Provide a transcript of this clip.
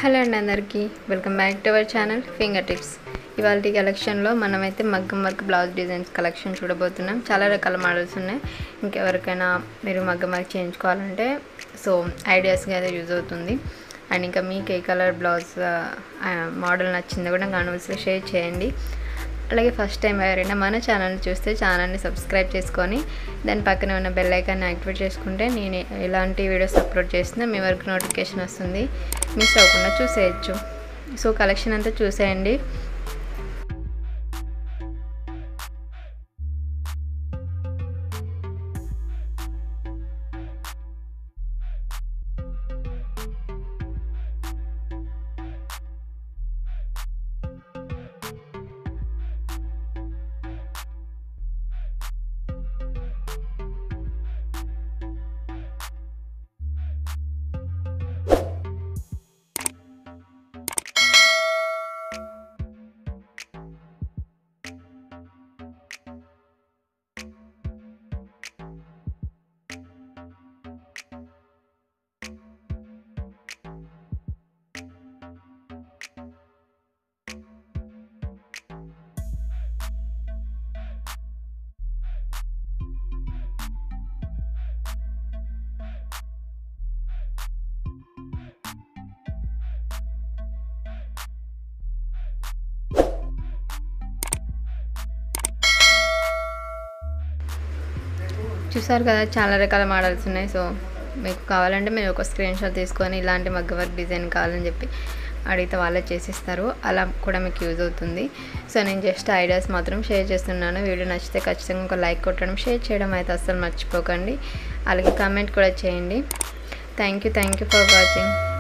hello అండి అందరికీ welcome back to our channel finger tips ఇవాళ కలెక్షన్లో మనమైతే మగ్గం వర్క్ బ్లౌజ్ డిజైన్స్ కలెక్షన్ చూడబోతున్నాం చాలా రకాల మోడల్స్ ఉన్నాయి ఇంకెవరికైనా మీరు మగ్గం వర్క్ చేయించుకోవాలంటే సో ఐడియాస్గా అయితే యూజ్ అవుతుంది అండ్ ఇంకా మీకు ఏ కలర్ బ్లౌజ్ మోడల్ నచ్చిందో కూడా కానివలసి షేర్ చేయండి అలాగే ఫస్ట్ టైం ఎవరైనా మన ఛానల్ చూస్తే ఛానల్ని సబ్స్క్రైబ్ చేసుకొని దాని పక్కన ఉన్న బెల్ ఐకాన్ని యాక్టివేట్ చేసుకుంటే నేను ఎలాంటి వీడియోస్ అప్లోడ్ చేసినా మీ వరకు నోటిఫికేషన్ వస్తుంది మిస్ అవ్వకుండా చూసేయచ్చు సో కలెక్షన్ అంతా చూసేయండి చూసారు కదా చాలా రకాల మోడల్స్ ఉన్నాయి సో మీకు కావాలంటే మీరు ఒక స్క్రీన్ షాట్ తీసుకొని ఇలాంటి మగ్గ వర్క్ డిజైన్ కావాలని చెప్పి అడిగితే వాళ్ళే చేసిస్తారు అలా కూడా మీకు యూజ్ అవుతుంది సో నేను జస్ట్ ఐడియాస్ మాత్రం షేర్ చేస్తున్నాను వీడియో నచ్చితే ఖచ్చితంగా ఒక లైక్ కొట్టడం షేర్ చేయడం అయితే అస్సలు మర్చిపోకండి అలాగే కామెంట్ కూడా చేయండి thank you thank you for watching